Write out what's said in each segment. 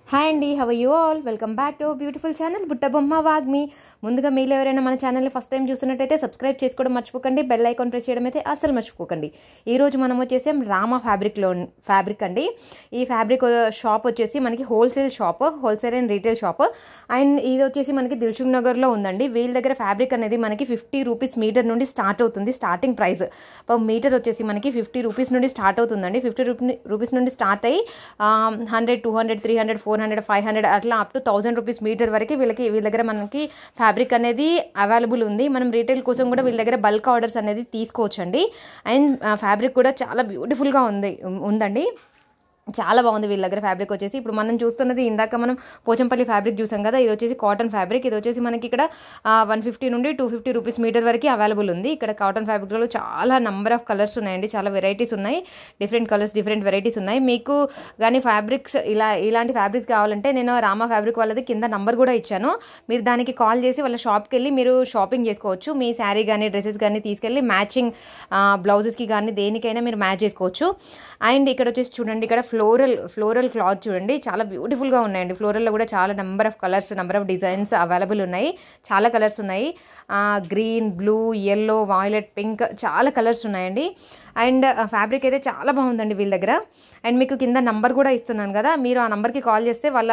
hi అండి how you all welcome back to beautiful channel Buttabomma Vagmi ముందుగా మీరు ఎవరైనా మన ఛానల్ని ఫస్ట్ టైం చూస్తున్నట్టయితే సబ్స్క్రైబ్ చేసుకోవడం మర్చిపోకండి బెల్ ఐకాన్ ప్రెస్ చేయడం అయితే అస్సలు మర్చిపోకండి ఈ రోజు మనం వచ్చేసి రామా ఫ్యాబ్రిక్లో ఫ్యాబ్రిక్ అండి ఈ ఫ్యాబ్రిక్ షాప్ వచ్చేసి మనకి wholesale shop wholesale and retail shop and ఇది వచ్చేసి మనకి దిల్సుఖ్ నగర్లో ఉందండి వీళ్ళ దగ్గర ఫ్యాబ్రిక్ అనేది మనకి ఫిఫ్టీ రూపీస్ మీటర్ నుండి స్టార్ట్ అవుతుంది స్టార్టింగ్ ప్రైస్ మీటర్ వచ్చేసి మనకి ఫిఫ్టీ రూపీస్ నుండి స్టార్ట్ అవుతుందండి ఫిఫ్టీ రూపీస్ నుండి స్టార్ట్ అయ్యి hundred two hundred three hundred four hundred five hundred అట్లా up to thousand rupees meter వరకు వీళ్ళకి వీళ్ళ దగ్గర మనకి ఫ్యాబ్రిక్ అనేది అవైలబుల్ ఉంది మనం రీటైల్ కోసం కూడా వీళ్ళ దగ్గర బల్క్ ఆర్డర్స్ అనేది తీసుకోవచ్చండి అండ్ ఫ్యాబ్రిక్ కూడా చాలా బ్యూటిఫుల్గా ఉంది ఉందండి చాలా బాగుంది వీళ్ళ దగ్గర ఫ్యాబ్రిక్ వచ్చేసి ఇప్పుడు మనం చూస్తున్నది ఇందాక మనం పోచంపల్లి ఫ్యాబ్రిక్ చూసాం కదా ఇది వచ్చేసి కాటన్ ఫ్యాబ్రిక్ ఇది వచ్చేసి మనకి ఇక్కడ వన్ ఫిఫ్టీ నుండి టూ ఫిఫ్టీ రూపీస్ మీటర్ వరకు అవైలబుల్ ఉంది ఇక్కడ కాటన్ ఫ్యాబ్రిక్లో చాలా నంబర్ ఆఫ్ కలర్స్ ఉన్నాయండి చాలా వెరైటీస్ ఉన్నాయి డిఫరెంట్ కలర్స్ డిఫరెంట్ వెరైటీస్ ఉన్నాయి మీకు కానీ ఫ్యాబ్రిక్స్ ఇలా ఇలాంటి ఫ్యాబ్రిక్స్ కావాలంటే నేను రామా ఫ్యాబ్రిక్ వాళ్ళది కింద నంబర్ కూడా ఇచ్చాను మీరు దానికి కాల్ చేసి వాళ్ళ షాప్కి వెళ్ళి మీరు షాపింగ్ చేసుకోవచ్చు మీ శారీ కానీ డ్రెస్సెస్ కానీ తీసుకెళ్ళి మ్యాచింగ్ బ్లౌజెస్కి కానీ దేనికైనా మీరు మ్యాచ్ చేసుకోవచ్చు అండ్ ఇక్కడ వచ్చేసి చూడండి ఇక్కడ ఫ్లోరల్ ఫ్లోరల్ క్లాత్ చూడండి చాలా బ్యూటిఫుల్గా ఉన్నాయండి ఫ్లోరల్లో కూడా చాలా number of colours number of designs available ఉన్నాయి చాలా కలర్స్ ఉన్నాయి green blue yellow violet pink చాలా కలర్స్ ఉన్నాయండి అండ్ ఫ్యాబ్రిక్ అయితే చాలా బాగుందండి వీళ్ళ దగ్గర అండ్ మీకు కింద నంబర్ కూడా ఇస్తున్నాను కదా మీరు ఆ నెంబర్కి కాల్ చేస్తే వాళ్ళ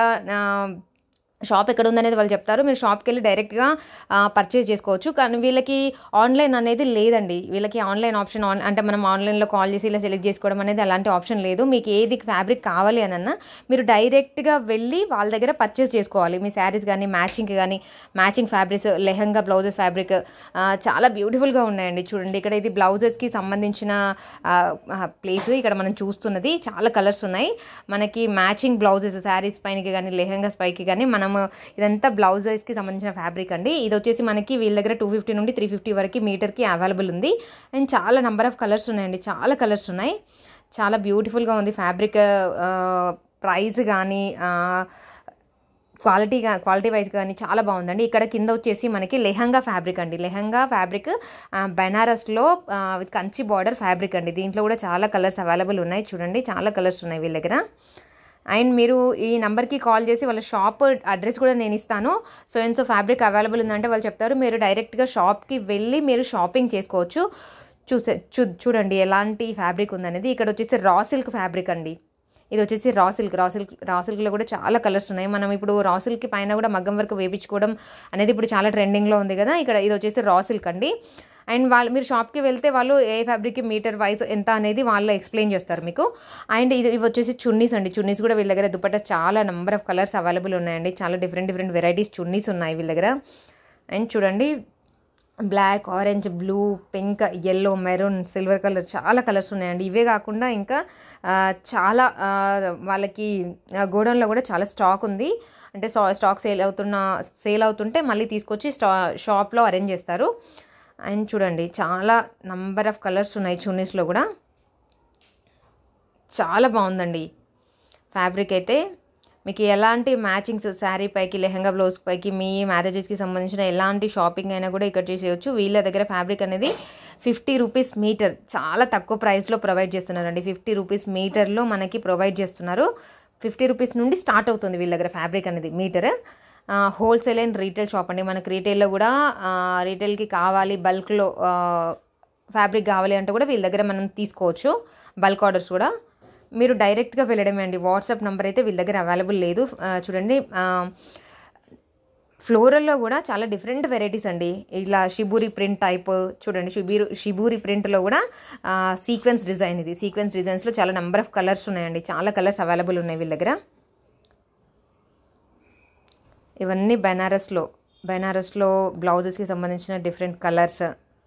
షాప్ ఎక్కడ ఉందనేది వాళ్ళు చెప్తారు మీరు షాప్కి వెళ్ళి డైరెక్ట్గా పర్చేజ్ చేసుకోవచ్చు కానీ వీళ్ళకి ఆన్లైన్ అనేది లేదండి వీళ్ళకి ఆన్లైన్ ఆప్షన్ ఆన్ అంటే మనం ఆన్లైన్లో కాల్ చేసి ఇలా సెలెక్ట్ చేసుకోవడం అనేది అలాంటి ఆప్షన్ లేదు మీకు ఏది ఫ్యాబ్రిక్ కావాలి అని మీరు డైరెక్ట్గా వెళ్ళి వాళ్ళ దగ్గర పర్చేస్ చేసుకోవాలి మీ శారీస్ కానీ మ్యాచింగ్ కానీ matching fabrics lehenga blouses fabric చాలా బ్యూటిఫుల్గా ఉన్నాయండి చూడండి ఇక్కడ ఇది బ్లౌజెస్కి సంబంధించిన ప్లేస్ ఇక్కడ మనం చూస్తున్నది చాలా కలర్స్ ఉన్నాయి మనకి మ్యాచింగ్ బ్లౌజెస్ శారీస్ పైనకి కానీ లెహంగాస్ పైకి కానీ మనం ఇదంతా బ్లౌజెస్కి సంబంధించిన ఫ్యాబ్రిక్ అండి ఇది వచ్చేసి మనకి వీళ్ళ దగ్గర టూ ఫిఫ్టీ నుండి త్రీ ఫిఫ్టీ వరకు మీటర్కి అవైలబుల్ ఉంది అండ్ చాలా నెంబర్ ఆఫ్ కలర్స్ ఉన్నాయండి చాలా కలర్స్ ఉన్నాయి చాలా బ్యూటిఫుల్గా ఉంది ఫ్యాబ్రిక్ ప్రైస్ కానీ క్వాలిటీ క్వాలిటీ వైజ్ కానీ చాలా బాగుందండి ఇక్కడ కింద వచ్చేసి మనకి లెహంగా ఫ్యాబ్రిక్ అండి లెహంగా ఫ్యాబ్రిక్ బెనారస్లో విత్ కంచి బార్డర్ ఫ్యాబ్రిక్ అండి దీంట్లో కూడా చాలా కలర్స్ అవైలబుల్ ఉన్నాయి చూడండి చాలా కలర్స్ ఉన్నాయి వీళ్ళ దగ్గర అండ్ మీరు ఈ నెంబర్కి కాల్ చేసి వాళ్ళ షాప్ అడ్రస్ కూడా నేను ఇస్తాను సో ఎంతో ఫ్యాబ్రిక్ అవైలబుల్ ఉందంటే వాళ్ళు చెప్తారు మీరు డైరెక్ట్గా షాప్కి వెళ్ళి మీరు షాపింగ్ చేసుకోవచ్చు చూసే చూ చూడండి ఎలాంటి ఫ్యాబ్రిక్ ఉందనేది ఇక్కడ వచ్చేసి రా సిల్క్ ఫ్యాబ్రిక్ అండి ఇది వచ్చేసి రా సిల్క్ రా సిల్క్ రా సిల్క్లో కూడా చాలా కలర్స్ ఉన్నాయి మనం ఇప్పుడు రా సిల్క్ పైన కూడా మగ్గం వరకు వేపించుకోవడం అనేది ఇప్పుడు చాలా ట్రెండింగ్లో ఉంది కదా ఇక్కడ ఇది వచ్చేసి రా సిల్క్ అండి అండ్ వాళ్ళు మీరు షాప్కి వెళ్తే వాళ్ళు ఏ ఫ్యాబ్రిక్కి మీటర్ వైజ్ ఎంత అనేది వాళ్ళు ఎక్స్ప్లెయిన్ చేస్తారు మీకు అండ్ ఇది ఇవి వచ్చేసి చున్నీస్ అండి చున్నీస్ కూడా వీళ్ళ దగ్గర దుపట్టా చాలా నెంబర్ ఆఫ్ కలర్స్ అవైలబుల్ ఉన్నాయండి చాలా డిఫరెంట్ డిఫరెంట్ వెరైటీస్ చున్నీస్ ఉన్నాయి వీళ్ళ దగ్గర అండ్ చూడండి black orange blue pink yellow maroon silver colour చాలా కలర్స్ ఉన్నాయండి ఇవే కాకుండా ఇంకా చాలా వాళ్ళకి గోడౌన్లో కూడా చాలా స్టాక్ ఉంది అంటే స్టాక్ సేల్ అవుతున్న సేల్ అవుతుంటే మళ్ళీ తీసుకొచ్చి స్టా షాప్లో అరేంజ్ చేస్తారు అండ్ చూడండి చాలా నంబర్ ఆఫ్ కలర్స్ ఉన్నాయి చున్నీస్లో కూడా చాలా బాగుందండి ఫ్యాబ్రిక్ అయితే మీకు ఎలాంటి మ్యాచింగ్స్ శారీ పైకి లెహంగా బ్లౌజ్ పైకి మీ మ్యారేజెస్కి సంబంధించిన ఎలాంటి షాపింగ్ అయినా కూడా ఇక్కడ చేసేయచ్చు వీళ్ళ దగ్గర ఫ్యాబ్రిక్ అనేది ఫిఫ్టీ రూపీస్ మీటర్ చాలా తక్కువ ప్రైస్లో ప్రొవైడ్ చేస్తున్నారండి ఫిఫ్టీ రూపీస్ మీటర్లో మనకి ప్రొవైడ్ చేస్తున్నారు ఫిఫ్టీ రూపీస్ నుండి స్టార్ట్ అవుతుంది వీళ్ళ దగ్గర ఫ్యాబ్రిక్ అనేది meter wholesale and retail shop అండి మనకి రీటైల్లో కూడా రీటైల్కి కావాలి బల్క్లో ఫ్యాబ్రిక్ కావాలి అంటే కూడా వీళ్ళ దగ్గర మనం తీసుకోవచ్చు బల్క్ ఆర్డర్స్ కూడా మీరు డైరెక్ట్గా వెళ్ళడమే అండి వాట్సాప్ నెంబర్ అయితే వీళ్ళ దగ్గర అవైలబుల్ లేదు చూడండి ఫ్లోరల్లో కూడా చాలా డిఫరెంట్ వెరైటీస్ అండి ఇలా షిబూరి ప్రింట్ టైప్ చూడండి షిబూరి షిబూరి ప్రింట్లో కూడా సీక్వెన్స్ డిజైన్ ఇది సీక్వెన్స్ డిజైన్స్లో చాలా నెంబర్ ఆఫ్ కలర్స్ ఉన్నాయండి చాలా కలర్స్ అవైలబుల్ ఉన్నాయి వీళ్ళ దగ్గర ఇవన్నీ బెనారస్లో బెనారస్లో బ్లౌజెస్కి సంబంధించిన డిఫరెంట్ కలర్స్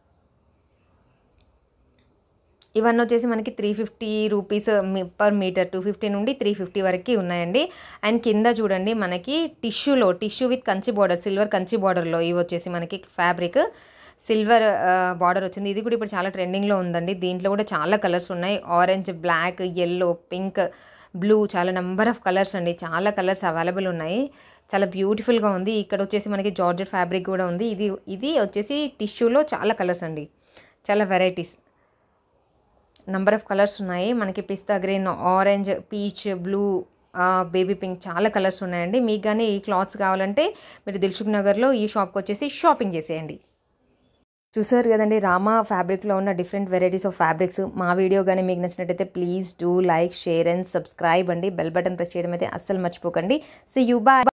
ఇవన్నీ వచ్చేసి మనకి three fifty rupees per meter two fifty నుండి త్రీ ఫిఫ్టీ వరకు ఉన్నాయండి అండ్ కింద చూడండి మనకి టిష్యూలో tissue with Kanchi border silver Kanchi బార్డర్లో ఇవి వచ్చేసి మనకి ఫ్యాబ్రిక్ సిల్వర్ బార్డర్ వచ్చింది ఇది కూడా ఇప్పుడు చాలా ట్రెండింగ్లో ఉందండి దీంట్లో కూడా చాలా కలర్స్ ఉన్నాయి orange black yellow pink blue చాలా నెంబర్ ఆఫ్ కలర్స్ అండి చాలా కలర్స్ అవైలబుల్ ఉన్నాయి చాలా బ్యూటిఫుల్గా ఉంది ఇక్కడ వచ్చేసి మనకి జార్జెట్ ఫ్యాబ్రిక్ కూడా ఉంది ఇది ఇది వచ్చేసి టిష్యూలో చాలా కలర్స్ అండి చాలా వెరైటీస్ నంబర్ ఆఫ్ కలర్స్ ఉన్నాయి మనకి pista green orange peach blue baby pink చాలా కలర్స్ ఉన్నాయండి మీకు కానీ ఈ క్లాత్స్ కావాలంటే మీరు దిల్సుఖ్ నగర్లో ఈ షాప్కి వచ్చేసి షాపింగ్ చేసేయండి చూసారు కదండి రామా ఫ్యాబ్రిక్లో ఉన్న డిఫరెంట్ వెరైటీస్ ఆఫ్ ఫ్యాబ్రిక్స్ మా వీడియో కానీ మీకు నచ్చినట్టయితే please do like share and subscribe అండి బెల్ బటన్ ప్రెస్ చేయడం అయితే అస్సలు మర్చిపోకండి సి యూ బాయ్